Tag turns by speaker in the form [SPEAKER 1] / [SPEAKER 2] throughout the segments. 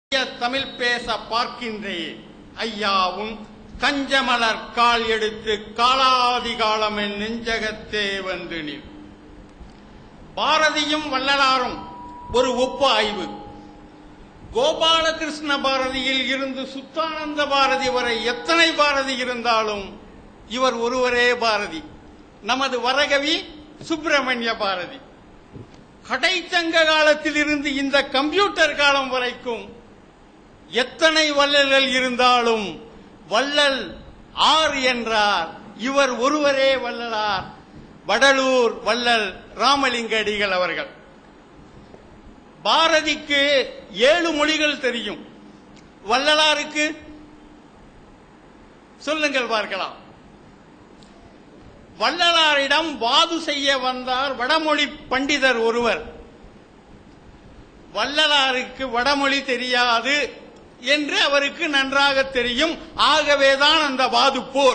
[SPEAKER 1] தமிழ் பேச பார்க்கின்றேன் ஐயாவும் கஞ்சமலர் கால் எடுத்து காலாதி காலம் என் நெஞ்சகத்தே வந்து நில் பாரதியும் வள்ளலாரும் ஒரு ஒப்பு ஆய்வு கோபாலகிருஷ்ண பாரதியில் இருந்து சுத்தானந்த பாரதி வரை எத்தனை பாரதி இருந்தாலும் இவர் ஒருவரே பாரதி நமது வரகவி சுப்பிரமணிய பாரதி கடைச்சங்க காலத்தில் இருந்து இந்த கம்ப்யூட்டர் காலம் வரைக்கும் எத்தனை வள்ளல்கள் இருந்தாலும் வள்ளல் ஆர் என்றார் இவர் ஒருவரே வள்ளலார் வடலூர் வள்ளல் ராமலிங்க அடிகள் அவர்கள் பாரதிக்கு ஏழு மொழிகள் தெரியும் வள்ளலாருக்கு சொல்லுங்கள் பார்க்கலாம் வள்ளலாரிடம் வாது செய்ய வந்தார் வடமொழி பண்டிதர் ஒருவர் வள்ளலாருக்கு வடமொழி தெரியாது என்று அவருக்கு நன்றாக தெரியும் ஆகவேதான் அந்த வாது போர்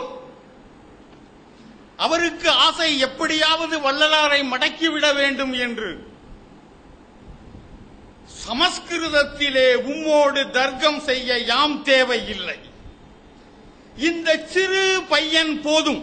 [SPEAKER 1] அவருக்கு ஆசை எப்படியாவது வள்ளலாரை மடக்கிவிட வேண்டும் என்று சமஸ்கிருதத்திலே உம்மோடு தர்க்கம் செய்ய யாம் தேவையில்லை இந்த சிறு பையன் போதும்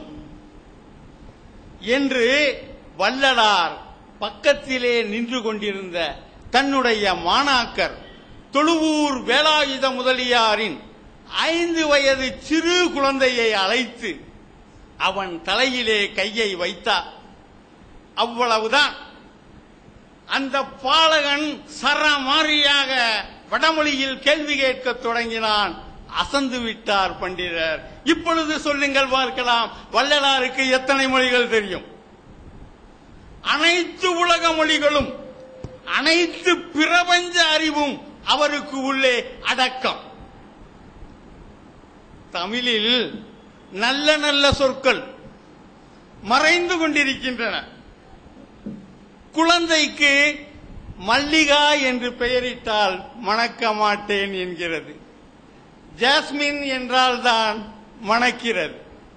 [SPEAKER 1] என்று வள்ளலார் பக்கத்திலே நின்று கொண்டிருந்த தன்னுடைய மாணாக்கர் தொழுவூர் வேலாயுத முதலியாரின் ஐந்து வயது சிறு குழந்தையை அழைத்து அவன் தலையிலே கையை வைத்தார் அவ்வளவுதான் அந்த பாலகன் சரமாரியாக வடமொழியில் கேள்வி கேட்கத் தொடங்கினான் அசந்து விட்டார் பண்டிதர் இப்பொழுது சொல்லுங்கள் பார்க்கலாம் வள்ளலாருக்கு எத்தனை மொழிகள் தெரியும் அனைத்து உலக மொழிகளும் அனைத்து பிரபஞ்ச அறிவும் அவருக்கு உள்ளே அடக்கம் தமிழில் நல்ல நல்ல சொற்கள் மறைந்து கொண்டிருக்கின்றன குழந்தைக்கு மல்லிகா என்று பெயரிட்டால் மணக்க மாட்டேன் என்கிறது ஜாஸ்மின் என்றால் தான் மணக்கிறது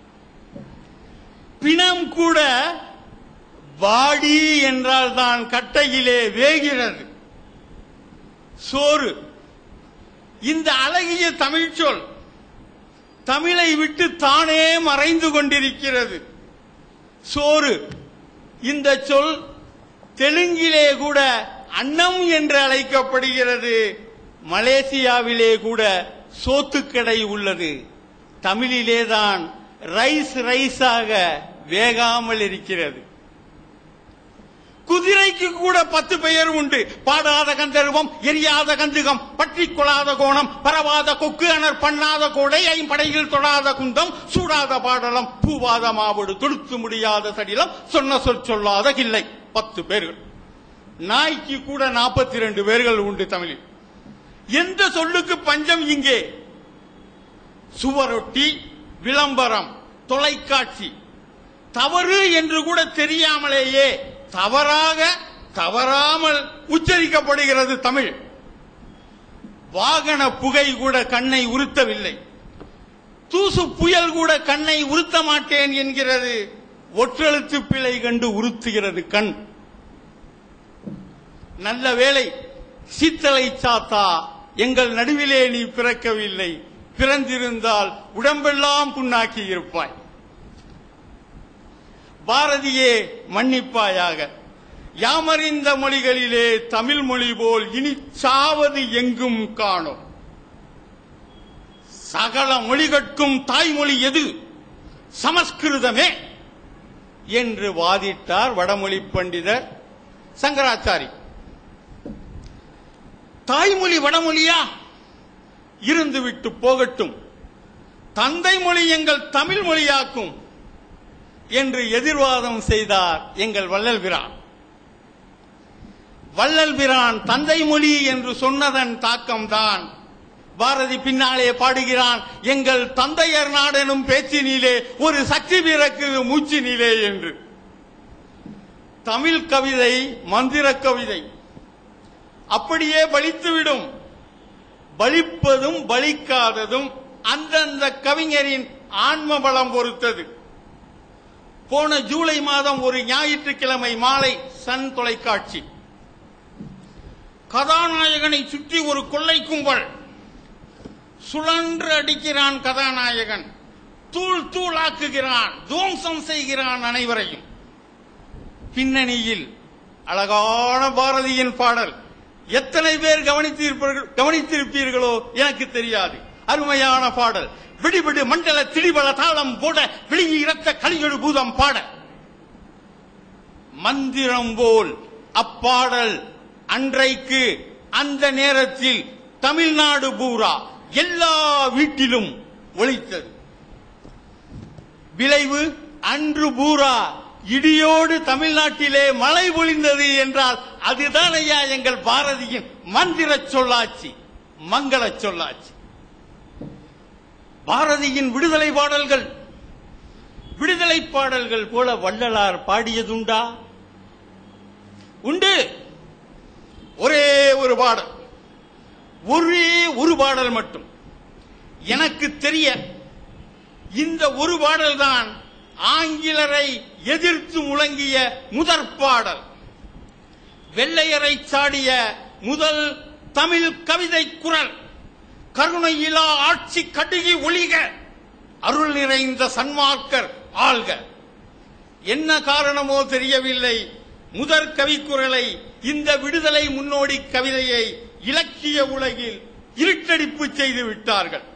[SPEAKER 1] பிணம் கூட வாடி என்றால் தான் கட்டையிலே வேகிறது சோறு இந்த அழகிய தமிழ் சொல் தமிழை விட்டு தானே மறைந்து கொண்டிருக்கிறது சோறு இந்த சொல் தெலுங்கிலே கூட அன்னம் என்று அழைக்கப்படுகிறது மலேசியாவிலே கூட சோத்துக்கடை உள்ளது தமிழிலேதான் ரைஸ் ரைஸாக வேகாமல் இருக்கிறது குதிரைக்கு கூட பத்து பெயர் உண்டு பாடாத கந்தர்வம் எரியாத கந்துகம் பற்றி கொள்ளாத கோணம் பரவாத கொக்கு அணர் பண்ணாத கோடை ஐம்படையில் தொடாத குந்தம் சூடாத பாடலம் பூவாத மாவடு தொடுத்து முடியாத சடிலம் சொன்ன சொல் சொல்லாத கில்லை பத்து பேர்கள் நாய்க்கு கூட நாற்பத்தி ரெண்டு பேர்கள் உண்டு தமிழில் எந்த சொல்லுக்கு பஞ்சம் இங்கே சுவரொட்டி விளம்பரம் தொலைக்காட்சி தவறு என்று கூட தெரியாமலேயே தவறாக தவறாமல் உச்சரிக்கப்படுகிறது தமிழ் வாகன புகை கூட கண்ணை உறுத்தவில்லை தூசு புயல் கூட கண்ணை உறுத்த மாட்டேன் என்கிறது ஒற்றெழுத்து பிழை கண்டு உறுத்துகிறது கண் நல்ல வேளை சீத்தலை சாத்தா எங்கள் நடுவிலே நீ பிறக்கவில்லை பிறந்திருந்தால் உடம்பெல்லாம் புண்ணாக்கி இருப்பாய் பாரதியே மன்னிப்பாயாக யாமறிந்த மொழிகளிலே தமிழ் மொழி போல் இனி சாவது எங்கும் காணோம் சகல மொழிகட்கும் தாய்மொழி எது சமஸ்கிருதமே என்று வாதிட்டார் வடமொழி பண்டிதர் சங்கராச்சாரி தாய்மொழி வடமொழியா இருந்துவிட்டு போகட்டும் தந்தை மொழி எங்கள் தமிழ் மொழியாக்கும் என்று எதிர்வாதம் செய்தார் எங்கள் வள்ளல் பிரான் வள்ளல் பிரான் தந்தை மொழி என்று சொன்னதன் தாக்கம்தான் பாரதி பின்னாலே பாடுகிறான் எங்கள் தந்தையர் நாடெனும் பேச்சினிலே ஒரு சக்தி பிறக்கு மூச்சினிலே என்று தமிழ் கவிதை மந்திர கவிதை அப்படியே பலித்துவிடும் பலிப்பதும் பலிக்காததும் அந்தந்த கவிஞரின் ஆன்ம பலம் பொறுத்தது போன ஜூலை மாதம் ஒரு ஞாயிற்றுக்கிழமை மாலை சன் தொலைக்காட்சி கதாநாயகனை சுற்றி ஒரு கொள்ளை கும்பல் சுழன்று அடிக்கிறான் கதாநாயகன் தூள் தூளாக்குகிறான் துவம்சம் செய்கிறான் அனைவரையும் பின்னணியில் அழகான பாரதியின் பாடல் எத்தனை பேர் கவனித்திருப்பீர்கள் கவனித்திருப்பீர்களோ எனக்கு தெரியாது அருமையான பாடல் விடிவிடு மண்டல திடிபல தாளம் போட வெளியே இரத்த கலியொடு பூதம் பாட மந்திரம் போல் அப்பாடல் அன்றைக்கு அந்த நேரத்தில் தமிழ்நாடு பூரா எல்லா வீட்டிலும் ஒலித்தது விளைவு அன்று பூரா இடியோடு தமிழ்நாட்டிலே மழை பொழிந்தது என்றால் அதுதான் ஐயா எங்கள் பாரதியின் மந்திர சொல்லாட்சி மங்கள சொல்லாட்சி பாரதியின் விடுதலை பாடல்கள் விடுதலை பாடல்கள் போல வள்ளலார் பாடியதுண்டா உண்டு ஒரே ஒரு பாடல் ஒரே ஒரு பாடல் மட்டும் எனக்கு தெரிய இந்த ஒரு பாடல் தான் ஆங்கிலரை எதிர்த்து முழங்கிய முதற் பாடல் வெள்ளையரை சாடிய முதல் தமிழ் கவிதை குரல் கருணையிலா ஆட்சி கடுகி ஒளிக அருள் நிறைந்த சன்மார்க்கர் ஆள்க என்ன காரணமோ தெரியவில்லை முதற் கவிக்குரலை இந்த விடுதலை முன்னோடி கவிதையை இலக்கிய உலகில் இருட்டடிப்பு செய்து விட்டார்கள்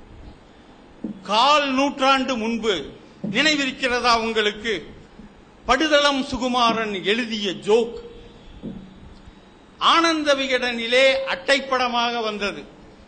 [SPEAKER 1] கால் நூற்றாண்டு முன்பு நினைவிருக்கிறதா உங்களுக்கு படுதளம் சுகுமாரன் எழுதிய ஜோக் ஆனந்த விகடனிலே அட்டைப்படமாக வந்தது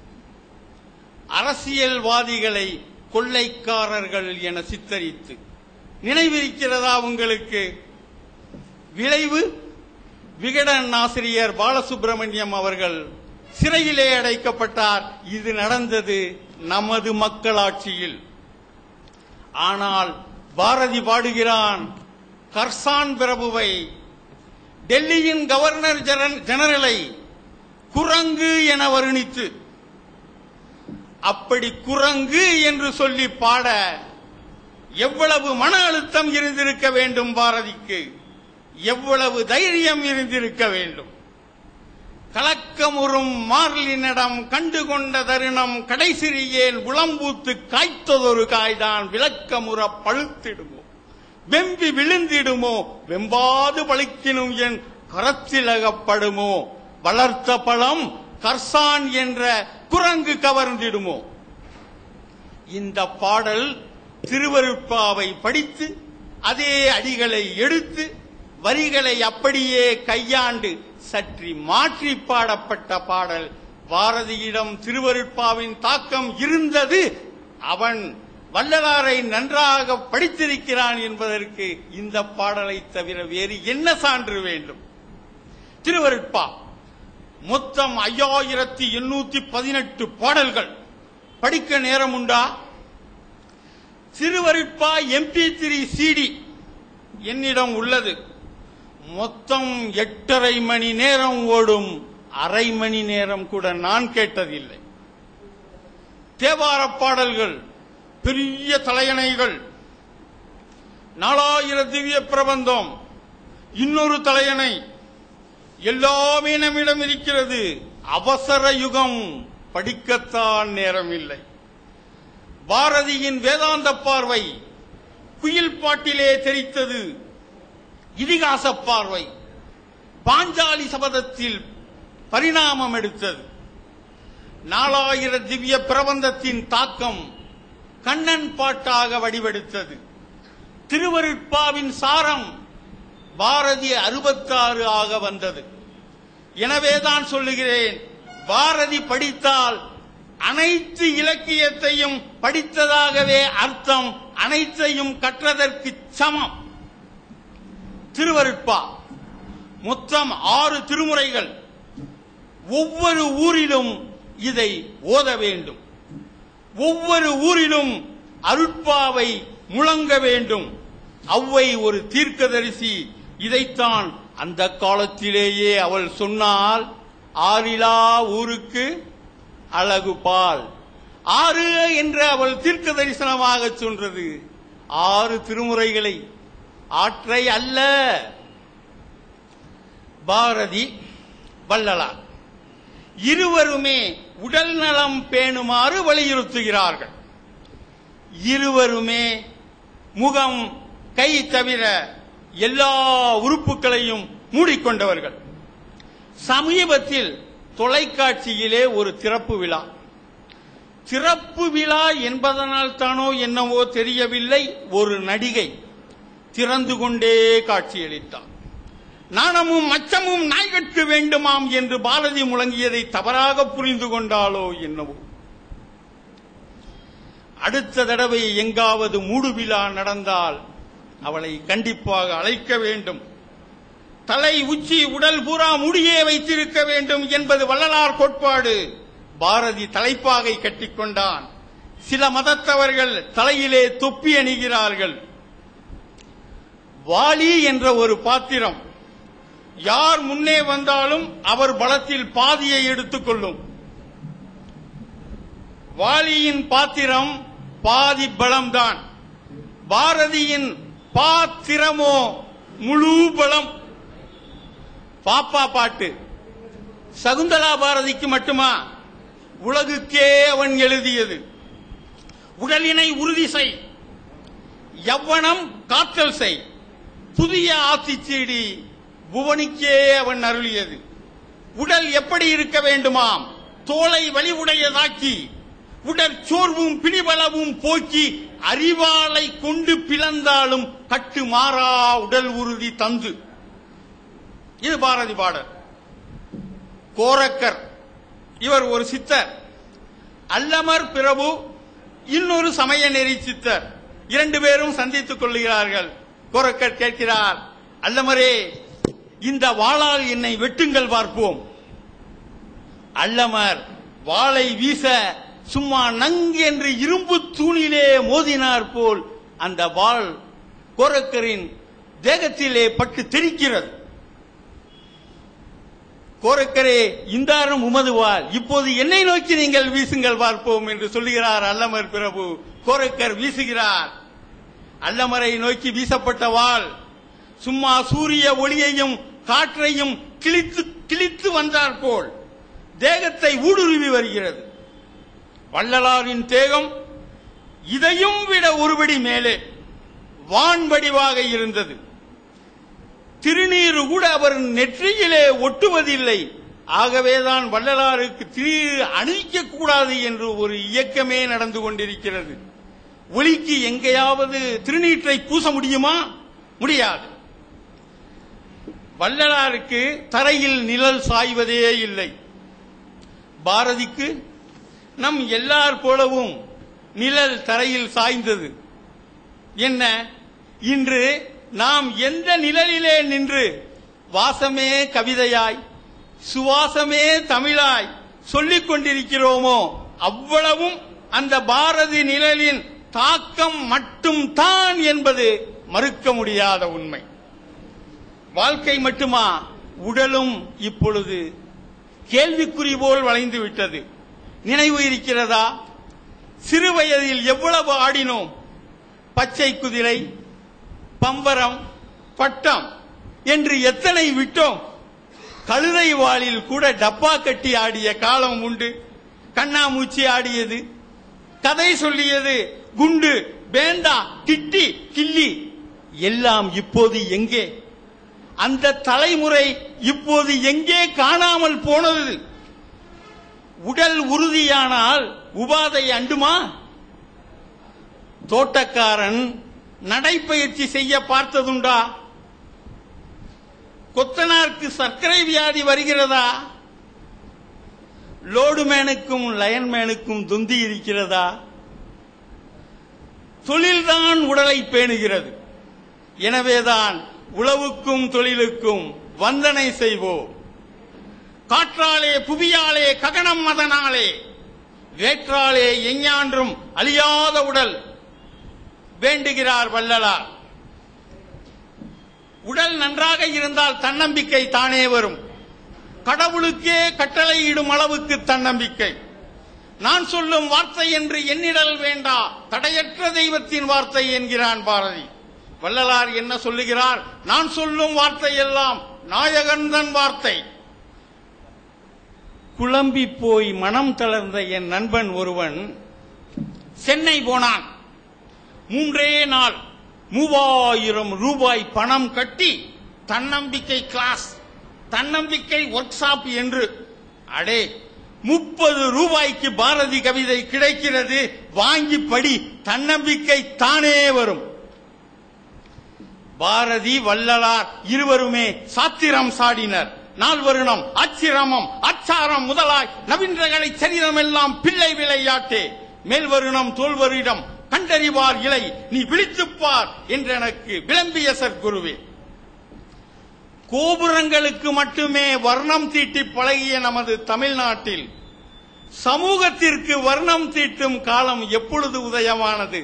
[SPEAKER 1] அரசியல்வாதிகளை கொள்ளைக்காரர்கள் என சித்தரித்து நினைவிருக்கிறதா உங்களுக்கு விளைவு விகடன் ஆசிரியர் பாலசுப்பிரமணியம் அவர்கள் சிறையிலே அடைக்கப்பட்டார் இது நடந்தது நமது மக்களாட்சியில் ஆனால் பாரதி பாடுகிறான் கர்சான் பிரபுவை டெல்லியின் கவர்னர் ஜெனரல்- ஜெனரலை குரங்கு என வருணித்து அப்படி குரங்கு என்று சொல்லி பாட எவ்வளவு மன அழுத்தம் இருந்திருக்க வேண்டும் பாரதிக்கு எவ்வளவு தைரியம் இருந்திருக்க வேண்டும் கலக்கமுறும் மார்லினிடம் கண்டுகொண்ட தருணம் கடைசிறியேன் உளம்பூத்து காய்த்ததொரு காய்தான் விளக்கமுற பழுத்திடுமோ வெம்பி விழுந்திடுமோ வெம்பாது பழுக்கினும் என் கரத்திலகப்படுமோ வளர்த்த பழம் கர்சான் என்ற குரங்கு கவர்ந்திடுமோ இந்த பாடல் திருவருட்பாவை படித்து அதே அடிகளை எடுத்து வரிகளை அப்படியே கையாண்டு சற்றி மாற்றி பாடப்பட்ட பாடல் பாரதியிடம் திருவருட்பாவின் தாக்கம் இருந்தது அவன் வள்ளலாரை நன்றாக படித்திருக்கிறான் என்பதற்கு இந்த பாடலை தவிர வேறு என்ன சான்று வேண்டும் திருவருட்பா மொத்தம் ஐயாயிரத்தி எண்ணூத்தி பதினெட்டு பாடல்கள் படிக்க நேரம் உண்டா திருவருட்பா எம்பி த்ரீ சிடி என்னிடம் உள்ளது மொத்தம் எட்டரை மணி நேரம் ஓடும் அரை மணி நேரம் கூட நான் கேட்டதில்லை தேவார பாடல்கள் பெரிய தலையணைகள் நாலாயிரம் திவ்ய பிரபந்தம் இன்னொரு தலையணை எல்லாமே நம்மிடம் இருக்கிறது அவசர யுகம் படிக்கத்தான் நேரம் இல்லை பாரதியின் வேதாந்த பார்வை குயில் பாட்டிலே தெரித்தது இதிகாச பார்வை பாஞ்சாலி சபதத்தில் பரிணாமம் எடுத்தது நாலாயிர திவ்ய பிரபந்தத்தின் தாக்கம் கண்ணன் பாட்டாக வடிவெடுத்தது திருவருட்பாவின் சாரம் பாரதி அறுபத்தாறு ஆக வந்தது எனவேதான் சொல்லுகிறேன் பாரதி படித்தால் அனைத்து இலக்கியத்தையும் படித்ததாகவே அர்த்தம் அனைத்தையும் கற்றதற்கு சமம் திருவருட்பா மொத்தம் ஆறு திருமுறைகள் ஒவ்வொரு ஊரிலும் இதை ஓத வேண்டும் ஒவ்வொரு ஊரிலும் அருட்பாவை முழங்க வேண்டும் அவ்வை ஒரு தீர்க்கதரிசி இதைத்தான் அந்த காலத்திலேயே அவள் சொன்னால் ஆறிலா ஊருக்கு அழகு பால் ஆறு என்று அவள் தீர்க்க தரிசனமாக சொன்னது ஆறு திருமுறைகளை ஆற்றை அல்ல பாரதி வள்ளலார் இருவருமே உடல் நலம் பேணுமாறு வலியுறுத்துகிறார்கள் இருவருமே முகம் கை தவிர எல்லா உறுப்புகளையும் மூடிக்கொண்டவர்கள் சமீபத்தில் தொலைக்காட்சியிலே ஒரு திறப்பு விழா திறப்பு விழா என்பதனால் தானோ என்னவோ தெரியவில்லை ஒரு நடிகை திறந்து கொண்டே காட்சியளித்தார் நாணமும் அச்சமும் நாய்கட்கு வேண்டுமாம் என்று பாரதி முழங்கியதை தவறாக புரிந்து கொண்டாலோ என்னவோ அடுத்த தடவை எங்காவது மூடு விழா நடந்தால் அவளை கண்டிப்பாக அழைக்க வேண்டும் தலை உச்சி உடல் பூரா முடியே வைத்திருக்க வேண்டும் என்பது வள்ளலார் கோட்பாடு பாரதி தலைப்பாகை கட்டிக்கொண்டான் சில மதத்தவர்கள் தலையிலே தொப்பி அணிகிறார்கள் வாலி என்ற ஒரு பாத்திரம் யார் முன்னே வந்தாலும் அவர் பலத்தில் பாதியை எடுத்துக்கொள்ளும் வாலியின் பாத்திரம் பாதி பலம்தான் பாரதியின் பாத்திரமோ முழு பலம் பாப்பா பாட்டு சகுந்தலா பாரதிக்கு மட்டுமா உலகுக்கே அவன் எழுதியது உடலினை உறுதி செய் யவ்வனம் காத்தல் செய் புதிய ஆத்திச்சீடி புவனிக்கே அவன் அருளியது உடல் எப்படி இருக்க வேண்டுமாம் தோலை வலிவுடையதாக்கி உடற்சோர்வும் பிடிபலவும் போக்கி அறிவாளை கொண்டு பிளந்தாலும் கட்டு மாறா உடல் உறுதி தந்து இது பாரதி பாடல் கோரக்கர் இவர் ஒரு சித்தர் அல்லமர் பிரபு இன்னொரு சமய நெறி சித்தர் இரண்டு பேரும் சந்தித்துக் கொள்கிறார்கள் கோரக்கர் கேட்கிறார் அல்லமரே இந்த வாளால் என்னை வெட்டுங்கள் பார்ப்போம் அல்லமர் வாளை வீச சும்மா நங்கு என்று இரும்பு தூணிலே மோதினார் போல் அந்த வாள் கோரக்கரின் தேகத்திலே பட்டு தெரிக்கிறது கோரக்கரே இந்தாரும் உமது வாள் இப்போது என்னை நோக்கி நீங்கள் வீசுங்கள் பார்ப்போம் என்று சொல்லுகிறார் அல்லமர் பிரபு கோரக்கர் வீசுகிறார் அல்லமரை நோக்கி வீசப்பட்ட வாள் சும்மா சூரிய ஒளியையும் காற்றையும் கிழித்து கிழித்து வந்தார் போல் தேகத்தை ஊடுருவி வருகிறது வள்ளலாரின் தேகம் இதையும் விட ஒருபடி மேலே வான்வடிவாக இருந்தது திருநீரு கூட அவர் நெற்றியிலே ஒட்டுவதில்லை ஆகவேதான் வள்ளலாருக்கு திருநீர் அணிவிக்க கூடாது என்று ஒரு இயக்கமே நடந்து கொண்டிருக்கிறது ஒளிக்கு எங்கேயாவது திருநீற்றை பூச முடியுமா முடியாது வள்ளலாருக்கு தரையில் நிழல் சாய்வதே இல்லை பாரதிக்கு நம் எல்லார் போலவும் நிழல் தரையில் சாய்ந்தது என்ன இன்று நாம் எந்த நிழலிலே நின்று வாசமே கவிதையாய் சுவாசமே தமிழாய் சொல்லிக் கொண்டிருக்கிறோமோ அவ்வளவும் அந்த பாரதி நிழலின் தாக்கம் மட்டும் தான் என்பது மறுக்க முடியாத உண்மை வாழ்க்கை மட்டுமா உடலும் இப்பொழுது கேள்விக்குறி போல் வளைந்து விட்டது நினைவு இருக்கிறதா சிறு வயதில் எவ்வளவு ஆடினோம் பச்சை குதிரை பம்பரம் பட்டம் என்று எத்தனை விட்டோம் கழுதை வாளில் கூட டப்பா கட்டி ஆடிய காலம் உண்டு கண்ணாமூச்சி ஆடியது கதை சொல்லியது குண்டு பேண்டா கிட்டி கில்லி எல்லாம் இப்போது எங்கே அந்த தலைமுறை இப்போது எங்கே காணாமல் போனது உடல் உறுதியானால் உபாதை அண்டுமா தோட்டக்காரன் நடைப்பயிற்சி செய்ய பார்த்ததுண்டா கொத்தனாருக்கு சர்க்கரை வியாதி வருகிறதா லோடுமேனுக்கும் லயன்மேனுக்கும் தொந்தி இருக்கிறதா தொழில்தான் உடலை பேணுகிறது எனவேதான் உழவுக்கும் தொழிலுக்கும் வந்தனை செய்வோம் காற்றாலே புவியாலே ககனம் மதனாலே வேற்றாலே எஞ்ஞான்றும் அழியாத உடல் வேண்டுகிறார் வள்ளலார் உடல் நன்றாக இருந்தால் தன்னம்பிக்கை தானே வரும் கடவுளுக்கே கட்டளையிடும் அளவுக்கு தன்னம்பிக்கை நான் சொல்லும் வார்த்தை என்று எண்ணிடல் வேண்டா தடையற்ற தெய்வத்தின் வார்த்தை என்கிறான் பாரதி வள்ளலார் என்ன சொல்லுகிறார் நான் சொல்லும் வார்த்தை எல்லாம் நாயகன்தன் வார்த்தை குழம்பி போய் மனம் தளர்ந்த என் நண்பன் ஒருவன் சென்னை போனான் மூன்றே நாள் மூவாயிரம் ரூபாய் பணம் கட்டி தன்னம்பிக்கை கிளாஸ் தன்னம்பிக்கை ஒர்க் ஷாப் என்று அடே முப்பது ரூபாய்க்கு பாரதி கவிதை கிடைக்கிறது வாங்கி படி தன்னம்பிக்கை தானே வரும் பாரதி வள்ளலார் இருவருமே சாத்திரம் சாடினர் நால்வருணம் அச்சிரமம் அச்சாரம் முதலாய் நவீன்றகளை சரிதம் எல்லாம் பிள்ளை விளையாட்டே மேல்வருணம் தோல்வரிடம் கண்டறிவார் இலை நீ விழித்துப்பார் என்று எனக்கு விளம்பிய சற்குருவே கோபுரங்களுக்கு மட்டுமே வர்ணம் தீட்டி பழகிய நமது தமிழ்நாட்டில் சமூகத்திற்கு வர்ணம் தீட்டும் காலம் எப்பொழுது உதயமானது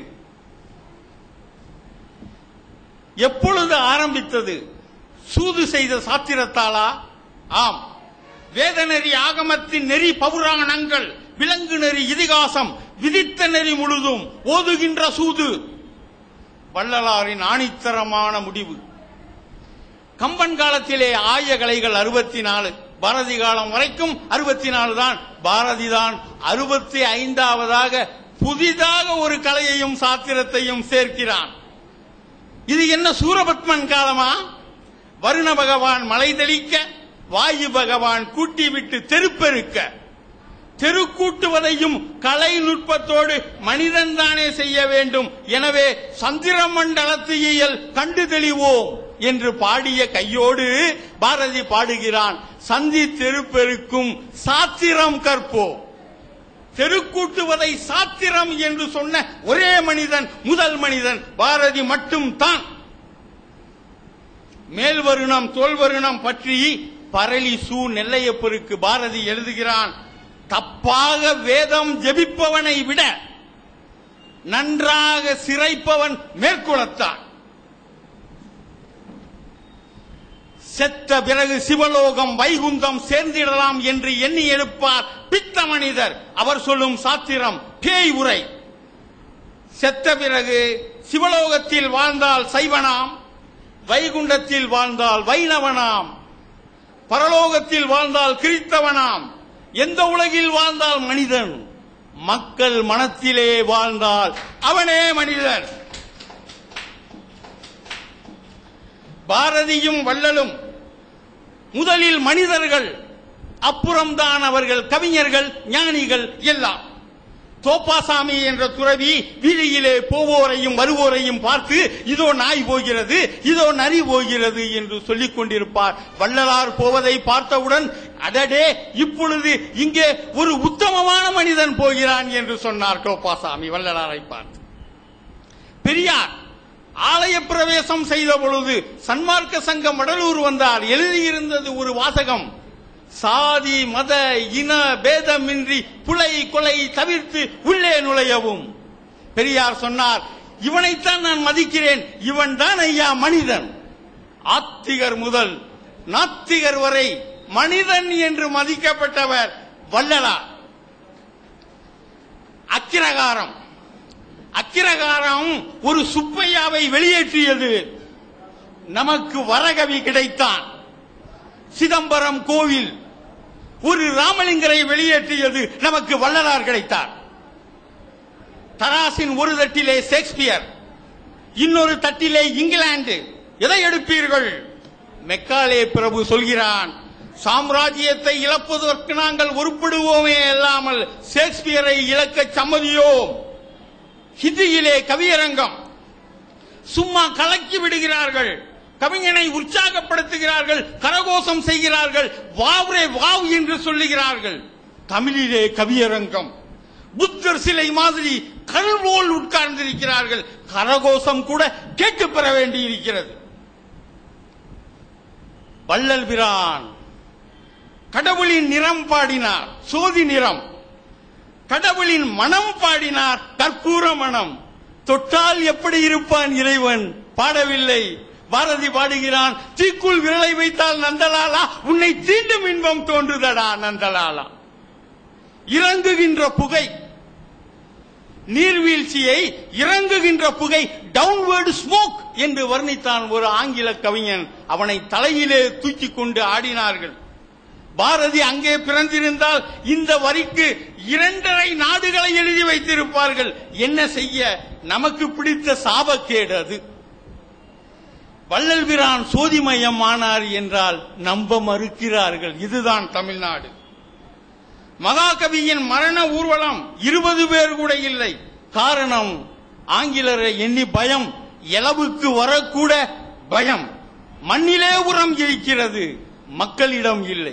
[SPEAKER 1] எப்பொழுது ஆரம்பித்தது சூது செய்த சாத்திரத்தாளா ஆம் வேதநெறி ஆகமத்தின் நெறி பௌராணங்கள் விலங்கு நெறி இதிகாசம் விதித்த நெறி முழுதும் ஓதுகின்ற சூது வள்ளலாரின் ஆணித்தரமான முடிவு கம்பன் காலத்திலே ஆய கலைகள் அறுபத்தி நாலு பாரதி காலம் வரைக்கும் அறுபத்தி நாலு தான் பாரதி தான் அறுபத்தி ஐந்தாவதாக புதிதாக ஒரு கலையையும் சாத்திரத்தையும் சேர்க்கிறான் இது என்ன சூரபத்மன் காலமா வருண பகவான் மலை தெளிக்க வாயு பகவான் கூட்டி விட்டு தெருப்பெருக்க தெருக்கூட்டுவதையும் கலை நுட்பத்தோடு மனிதன் தானே செய்ய வேண்டும் எனவே சந்திர மண்டலத்தியல் கண்டு தெளிவோம் என்று பாடிய கையோடு பாரதி பாடுகிறான் சந்தி தெருப்பெருக்கும் சாத்திரம் கற்போம் தெருக்கூட்டுவதை சாத்திரம் என்று சொன்ன ஒரே மனிதன் முதல் மனிதன் பாரதி மட்டும் தான் மேல்வருணம் தோல்வருணம் பற்றி பரளி சூ நெல்லையப்பருக்கு பாரதி எழுதுகிறான் தப்பாக வேதம் ஜெபிப்பவனை விட நன்றாக சிறைப்பவன் மேற்குலத்தான் செத்த பிறகு சிவலோகம் வைகுந்தம் சேர்ந்திடலாம் என்று எண்ணி எடுப்பார் பித்த மனிதர் அவர் சொல்லும் சாத்திரம் பேய் உரை செத்த பிறகு சிவலோகத்தில் வாழ்ந்தால் சைவனாம் வைகுண்டத்தில் வாழ்ந்தால் வைணவனாம் பரலோகத்தில் வாழ்ந்தால் கிறித்தவனாம் எந்த உலகில் வாழ்ந்தால் மனிதன் மக்கள் மனத்திலே வாழ்ந்தால் அவனே மனிதன் பாரதியும் வள்ளலும் முதலில் மனிதர்கள் அப்புறம்தான் அவர்கள் கவிஞர்கள் ஞானிகள் எல்லாம் தோப்பாசாமி என்ற துறவி வீதியிலே போவோரையும் வருவோரையும் பார்த்து இதோ நாய் போகிறது இதோ நரி போகிறது என்று சொல்லிக் கொண்டிருப்பார் வள்ளலார் போவதை பார்த்தவுடன் அடடே இப்பொழுது இங்கே ஒரு உத்தமமான மனிதன் போகிறான் என்று சொன்னார் தோப்பாசாமி வள்ளலாரை பார்த்து பெரியார் ஆலய பிரவேசம் செய்த பொழுது சன்மார்க்க சங்கம் வடலூர் வந்தார் எழுதியிருந்தது ஒரு வாசகம் சாதி மத இன பேதமின்றி புலை கொலை தவிர்த்து உள்ளே நுழையவும் பெரியார் சொன்னார் இவனைத்தான் நான் மதிக்கிறேன் இவன் தான் ஐயா மனிதன் ஆத்திகர் முதல் நாத்திகர் வரை மனிதன் என்று மதிக்கப்பட்டவர் வள்ளலார் அக்கிரகாரம் அக்கிரகாரம் ஒரு சுப்பையாவை வெளியேற்றியது நமக்கு வரகவி கிடைத்தான் சிதம்பரம் கோவில் ஒரு ராமலிங்கரை வெளியேற்றியது நமக்கு வள்ளலார் கிடைத்தார் தராசின் ஒரு தட்டிலே ஷேக்ஸ்பியர் இன்னொரு தட்டிலே இங்கிலாந்து எதை எடுப்பீர்கள் மெக்காலே பிரபு சொல்கிறான் சாம்ராஜ்யத்தை இழப்பதற்கு நாங்கள் உருப்படுவோமே அல்லாமல் ஷேக்ஸ்பியரை இழக்க சம்மதியோம் ஹிந்தியிலே கவியரங்கம் சும்மா கலக்கி விடுகிறார்கள் கவிஞனை உற்சாகப்படுத்துகிறார்கள் கரகோஷம் செய்கிறார்கள் வாவ்ரே வாவ் என்று சொல்லுகிறார்கள் தமிழிலே கவியரங்கம் புத்தர் சிலை மாதிரி கல்வோல் உட்கார்ந்திருக்கிறார்கள் கரகோஷம் கூட கேட்டு பெற வேண்டியிருக்கிறது வள்ளல் பிரான் கடவுளின் நிறம் பாடினார் சோதி நிறம் கடவுளின் மனம் பாடினார் கற்பூர மனம் தொட்டால் எப்படி இருப்பான் இறைவன் பாடவில்லை பாரதி பாடுகிறான் தீக்குள் விரலை வைத்தால் நந்தலாலா உன்னை தீண்டும் இன்பம் தோன்றுதடா நந்தலாலா இறங்குகின்ற புகை நீர்வீழ்ச்சியை இறங்குகின்ற புகை டவுன்வர்டு ஸ்மோக் என்று வர்ணித்தான் ஒரு ஆங்கில கவிஞன் அவனை தலையிலே தூக்கிக் கொண்டு ஆடினார்கள் பாரதி அங்கே பிறந்திருந்தால் இந்த வரிக்கு இரண்டரை நாடுகளை எழுதி வைத்திருப்பார்கள் என்ன செய்ய நமக்கு பிடித்த சாபக்கேடு அது வள்ளல் பிரான் சோதிமயம் ஆனார் என்றால் நம்ப மறுக்கிறார்கள் இதுதான் தமிழ்நாடு மகாகவியின் மரண ஊர்வலம் இருபது பேர் கூட இல்லை காரணம் ஆங்கிலரை எண்ணி பயம் எலவுக்கு வரக்கூட பயம் மண்ணிலே உரம் இருக்கிறது மக்களிடம் இல்லை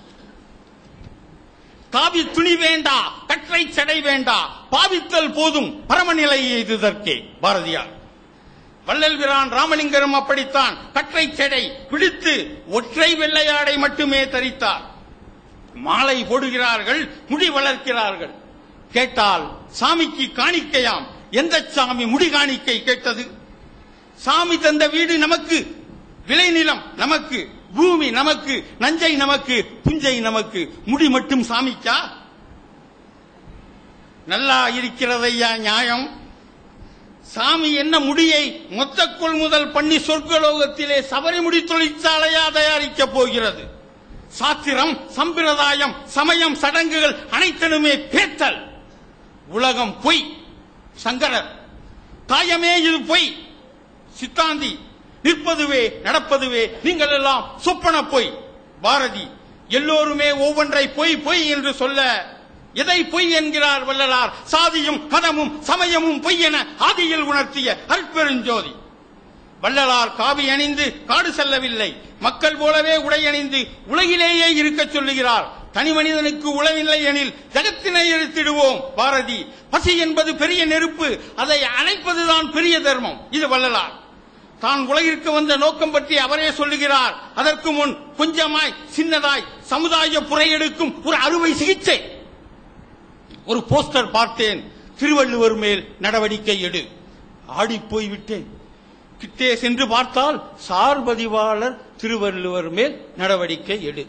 [SPEAKER 1] காவி துணி வேண்டா கற்றை சடை வேண்டா பாவித்தல் போதும் பரமநிலை எய்துதற்கே பாரதியார் வள்ளல் பிரான் ராமலிங்கரும் அப்படித்தான் கற்றை செடை பிடித்து ஒற்றை வெள்ளையாடை மட்டுமே தரித்தார் மாலை போடுகிறார்கள் முடி வளர்க்கிறார்கள் கேட்டால் சாமிக்கு காணிக்கையாம் எந்த சாமி முடி காணிக்கை கேட்டது சாமி தந்த வீடு நமக்கு விளைநிலம் நமக்கு பூமி நமக்கு நஞ்சை நமக்கு புஞ்சை நமக்கு முடி மட்டும் சாமிக்கா நல்லா இருக்கிறதையா நியாயம் சாமி என்ன முடியை மொத்த கொள்முதல் பண்ணி சொர்க்கலோகத்திலே சபரிமுடி தொழிற்சாலையா தயாரிக்கப் போகிறது சாத்திரம் சம்பிரதாயம் சமயம் சடங்குகள் அனைத்தனுமே பேத்தல் உலகம் பொய் சங்கரர் காயமே இது பொய் சித்தாந்தி நிற்பதுவே நடப்பதுவே நீங்கள் எல்லாம் சொப்பன பொய் பாரதி எல்லோருமே ஒவ்வொன்றை பொய் பொய் என்று சொல்ல எதை பொய் என்கிறார் வள்ளலார் சாதியும் கதமும் சமயமும் பொய் என ஆதியில் உணர்த்திய அற்பெருஞ்சோதி வள்ளலார் காவி அணிந்து காடு செல்லவில்லை மக்கள் போலவே உடை அணிந்து உலகிலேயே இருக்கச் சொல்லுகிறார் தனி மனிதனுக்கு உளவில்லை எனில் ஜகத்தினை எடுத்திடுவோம் பாரதி பசி என்பது பெரிய நெருப்பு அதை அணைப்பதுதான் பெரிய தர்மம் இது வள்ளலார் தான் உலகிற்கு வந்த நோக்கம் பற்றி அவரே சொல்லுகிறார் அதற்கு முன் கொஞ்சமாய் சின்னதாய் சமுதாய புறையெடுக்கும் ஒரு அறுவை சிகிச்சை ஒரு போஸ்டர் பார்த்தேன் திருவள்ளுவர் மேல் நடவடிக்கை எடு ஆடிப் போய் விட்டேன் கிட்டே சென்று பார்த்தால் சார்பதிவாளர் திருவள்ளுவர் மேல் நடவடிக்கை எடு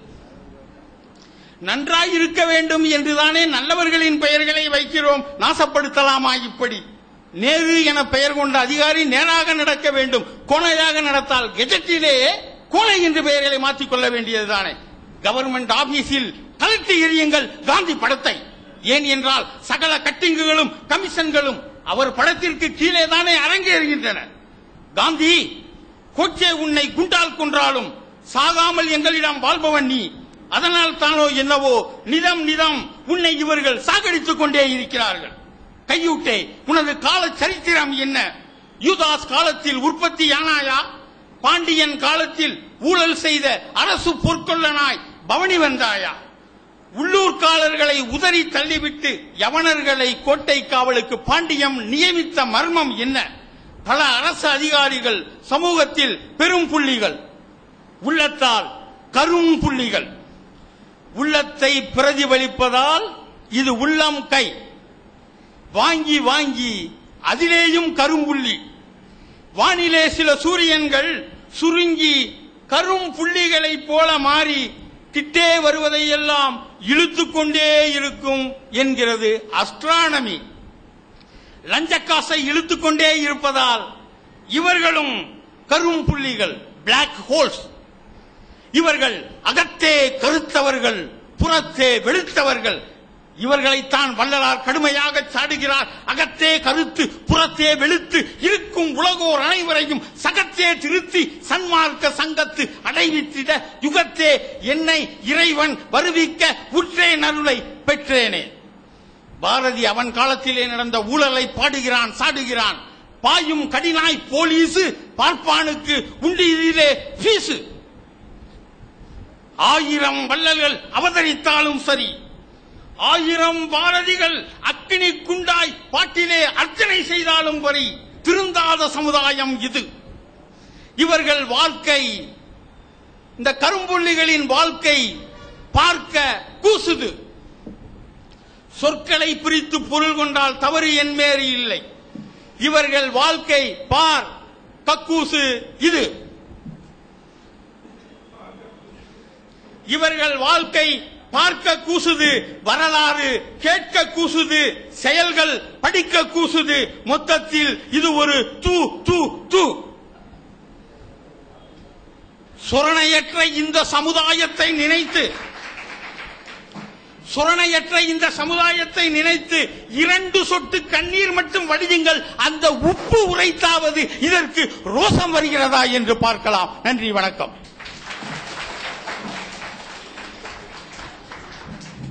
[SPEAKER 1] நன்றாய் இருக்க வேண்டும் என்றுதானே நல்லவர்களின் பெயர்களை வைக்கிறோம் நாசப்படுத்தலாமா இப்படி நேரு என பெயர் கொண்ட அதிகாரி நேராக நடக்க வேண்டும் கோணையாக நடத்தால் கெஜெட்டிலே கோணை என்று பெயர்களை மாற்றிக் கொள்ள வேண்டியதுதானே கவர்மெண்ட் ஆபீஸில் கலட்டி எறியுங்கள் காந்தி படத்தை ஏன் என்றால் சகல கட்டிங்குகளும் கமிஷன்களும் அவர் படத்திற்கு கீழே தானே அரங்கேறுகின்றன காந்தி கோச்சே உன்னை குண்டால் கொன்றாலும் சாகாமல் எங்களிடம் வாழ்பவன் நீ அதனால் தானோ என்னவோ நிதம் நிதம் உன்னை இவர்கள் சாகடித்துக் கொண்டே இருக்கிறார்கள் கையூட்டே உனது கால சரித்திரம் என்ன யூதாஸ் காலத்தில் உற்பத்தி ஆனாயா பாண்டியன் காலத்தில் ஊழல் செய்த அரசு பொற்கொள்ளனாய் பவனி வந்தாயா உள்ளூர்காரர்களை உதறி தள்ளிவிட்டு யவனர்களை கோட்டை காவலுக்கு பாண்டியம் நியமித்த மர்மம் என்ன பல அரசு அதிகாரிகள் சமூகத்தில் பெரும் புள்ளிகள் உள்ளத்தால் கரும் புள்ளிகள் உள்ளத்தை பிரதிபலிப்பதால் இது உள்ளம் கை வாங்கி வாங்கி அதிலேயும் கரும்புள்ளி வானிலே சில சூரியன்கள் சுருங்கி கரும் புள்ளிகளைப் போல மாறி கிட்டே வருவதையெல்லாம் இழுத்துக் கொண்டே இருக்கும் என்கிறது அஸ்ட்ரானமி லஞ்சக்காசை இழுத்துக் கொண்டே இருப்பதால் இவர்களும் கரும் புள்ளிகள் பிளாக் ஹோல்ஸ் இவர்கள் அகத்தே கருத்தவர்கள் புறத்தே வெளுத்தவர்கள் இவர்களைத்தான் வள்ளலார் கடுமையாக சாடுகிறார் அகத்தே கருத்து புறத்தே வெளுத்து இருக்கும் உலகோர் அனைவரையும் சகத்தே திருத்தி சன்மார்க்க சங்கத்து அடைவித்திட யுகத்தே என்னை இறைவன் வருவிக்க உற்றேன் அருளை பெற்றேனே பாரதி அவன் காலத்திலே நடந்த ஊழலை பாடுகிறான் சாடுகிறான் பாயும் கடினாய் போலீசு பார்ப்பானுக்கு உண்டியிலே பீசு ஆயிரம் வள்ளல்கள் அவதரித்தாலும் சரி ஆயிரம் பாரதிகள் அக்கினி குண்டாய் பாட்டிலே அர்ச்சனை செய்தாலும் வரி திருந்தாத சமுதாயம் இது இவர்கள் வாழ்க்கை இந்த கரும்புள்ளிகளின் வாழ்க்கை பார்க்க கூசுது சொற்களை பிரித்து பொருள் கொண்டால் தவறு என்மேறி இல்லை இவர்கள் வாழ்க்கை பார் கக்கூசு இது இவர்கள் வாழ்க்கை பார்க்க கூசுது வரலாறு கேட்க கூசுது செயல்கள் படிக்க கூசுது மொத்தத்தில் இது ஒரு தூ தூ தூ சொரணையற்ற இந்த சமுதாயத்தை நினைத்து சுரணையற்ற இந்த சமுதாயத்தை நினைத்து இரண்டு சொட்டு கண்ணீர் மட்டும் வடியுங்கள் அந்த உப்பு உரைத்தாவது இதற்கு ரோசம் வருகிறதா என்று பார்க்கலாம் நன்றி வணக்கம்